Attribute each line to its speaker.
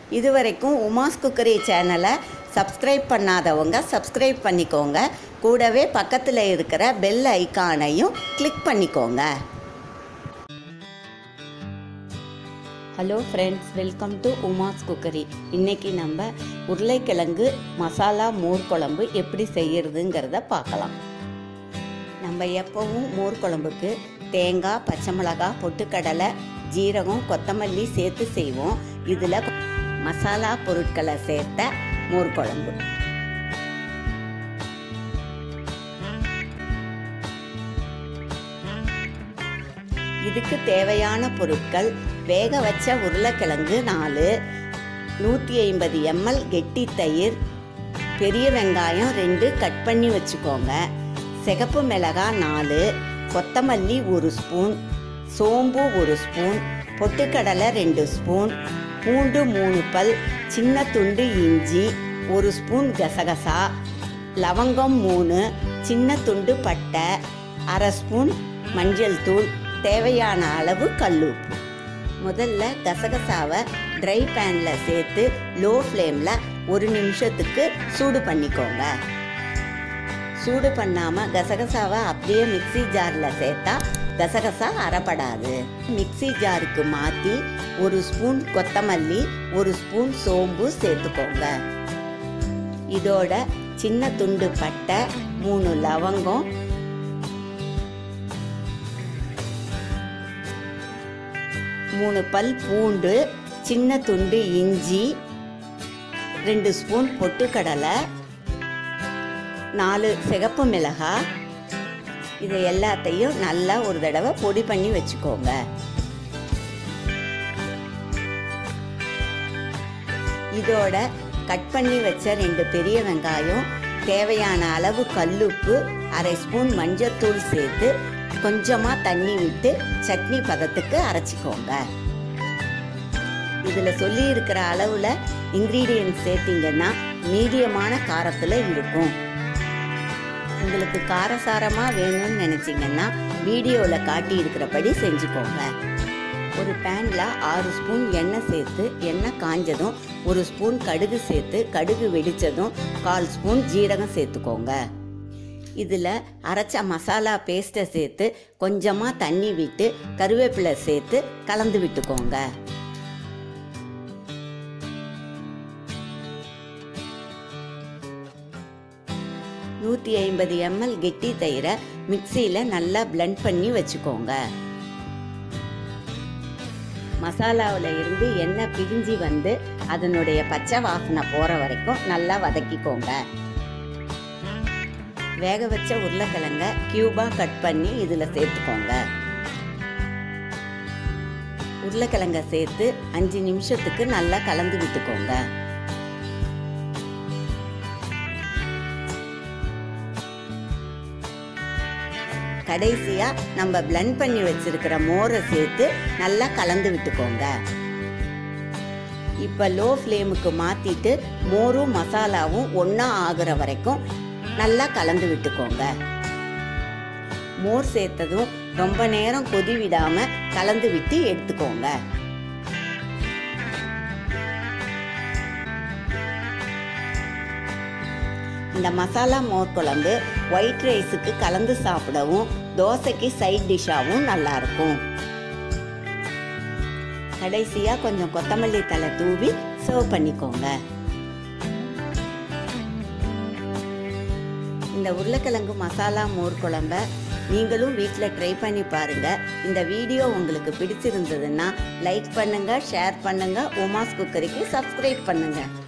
Speaker 1: இதுவரைக்கும் உமாஸ் குக்கரி சேனலை சப்ஸ்கிரைப் பண்ணாதவங்க சப்ஸ்கிரைப் பண்ணிக்கோங்க கூடவே பக்கத்தில் இருக்கிற பெல் ஐகானையும் கிளிக் பண்ணிக்கோங்க hello friends welcome to Uma's cookery இன்றைக்கி நம்ம உருளைக்கிழங்கு மசாலா மோர் குழம்பு எப்படி செய்யறதுங்கிறத பார்க்கலாம் நம்ம எப்போவும் மோர் குழம்புக்கு தேங்காய் பச்சை மிளகாய் பொட்டுக்கடலை ஜீரகம் கொத்தமல்லி சேர்த்து செய்வோம் இதில் மசாலா பொருட்களை சேர்த்த மோர் குழம்பு இதுக்கு தேவையான பொருட்கள் வேக வச்ச உருளைக்கிழங்கு நாலு நூற்றி ஐம்பது எம்எல் கெட்டி தயிர் பெரிய வெங்காயம் ரெண்டு கட் பண்ணி வச்சுக்கோங்க சிகப்பு மிளகாய் நாலு கொத்தமல்லி ஒரு ஸ்பூன் சோம்பு ஒரு ஸ்பூன் பொட்டுக்கடலை ரெண்டு ஸ்பூன் பூண்டு மூணு பல் சின்ன துண்டு இஞ்சி ஒரு ஸ்பூன் கசகசா லவங்கம் மூணு சின்ன துண்டு பட்டை அரை ஸ்பூன் மஞ்சள் தூள் தேவையான அளவு கல்லுப்பு முதல்ல கசகசாவை ட்ரை பேனில் சேர்த்து லோ ஃப்ளேமில் ஒரு நிமிஷத்துக்கு சூடு பண்ணிக்கோங்க சூடு பண்ணாமல் கசகசாவை அப்படியே மிக்சி ஜாரில் சேர்த்தா கசகசா அறப்படாது மிக்சி ஜாருக்கு மாற்றி ஒரு ஸ்பூன் கொத்தமல்லி ஒரு ஸ்பூன் சோம்பு சேர்த்துக்கோங்க இதோட சின்ன துண்டு பட்டை மூணு லவங்கம் மூணு பல் பூண்டு சின்ன துண்டு இஞ்சி ரெண்டு ஸ்பூன் பொட்டுக்கடலை நாலு சிகப்பு மிளகாய் இதை எல்லாத்தையும் நல்லா ஒரு தடவை பொடி பண்ணி வச்சுக்கோங்க இதோட கட் பண்ணி வச்ச ரெண்டு பெரிய வெங்காயம் தேவையான அளவு கல்லுப்பு அரை ஸ்பூன் மஞ்சத்தூள் சேர்த்து கொஞ்சமாக தண்ணி விட்டு சட்னி பதத்துக்கு அரைச்சிக்கோங்க இதில் சொல்லி இருக்கிற அளவில் இன்க்ரீடியன்ட் சேர்த்திங்கன்னா மீடியமான காரத்தில் இருக்கும் உங்களுக்கு காரசாரமாக வேணும்னு நினச்சிங்கன்னா வீடியோவில் காட்டி இருக்கிறபடி செஞ்சுக்கோங்க ஒரு பேனில் ஆறு ஸ்பூன் எண்ணெய் சேர்த்து எண்ணெய் காஞ்சதும் ஒரு ஸ்பூன் கடுகு சேர்த்து கடுகு வெடித்ததும் கால் ஸ்பூன் ஜீரகம் சேர்த்துக்கோங்க இதில் அரைச்ச மசாலா பேஸ்ட்டை சேர்த்து கொஞ்சமாக தண்ணி விட்டு கருவேப்பிலை சேர்த்து கலந்து விட்டுக்கோங்க நூற்றி ஐம்பது எம்எல் கெட்டி தயிரை மிக்சியில் நல்லா பிளெண்ட் பண்ணி வச்சுக்கோங்க மசாலாவில் இருந்து எண்ணெய் பிரிஞ்சு வந்து அதனுடைய பச்சை வாசனை போகிற வரைக்கும் நல்லா வதக்கிக்கோங்க வேக வச்ச உருளைக்கிழங்க கியூபாக கட் பண்ணி இதில் சேர்த்துக்கோங்க உருளைக்கிழங்க சேர்த்து அஞ்சு நிமிஷத்துக்கு நல்லா கலந்து விட்டுக்கோங்க கடைசியாக நம்ம பிளெண்ட் பண்ணி வச்சிருக்கிற மோரை சேர்த்து நல்லா கலந்து விட்டுக்கோங்க இப்போ லோ ஃப்ளேமுக்கு மாற்றிட்டு மோரும் மசாலாவும் ஒன்றா ஆகுற வரைக்கும் நல்லா கலந்து விட்டுக்கோங்க மோர் சேர்த்ததும் ரொம்ப நேரம் கொதி விடாமல் கலந்து விட்டு எடுத்துக்கோங்க இந்த மசாலா மோர் குழம்பு ஒயிட் ரைஸுக்கு கலந்து சாப்பிடவும் தோசைக்கு சைட் டிஷ்ஷாகவும் நல்லாயிருக்கும் கடைசியாக கொஞ்சம் கொத்தமல்லி தலை தூவி சர்வ் பண்ணிக்கோங்க இந்த உருளைக்கிழங்கு மசாலா மோர் குழம்ப நீங்களும் வீட்டில் ட்ரை பண்ணி பாருங்கள் இந்த வீடியோ உங்களுக்கு பிடிச்சிருந்ததுன்னா லைக் பண்ணுங்கள் ஷேர் பண்ணுங்கள் உமாஸ் குக்கரிக்கு சப்ஸ்கிரைப் பண்ணுங்கள்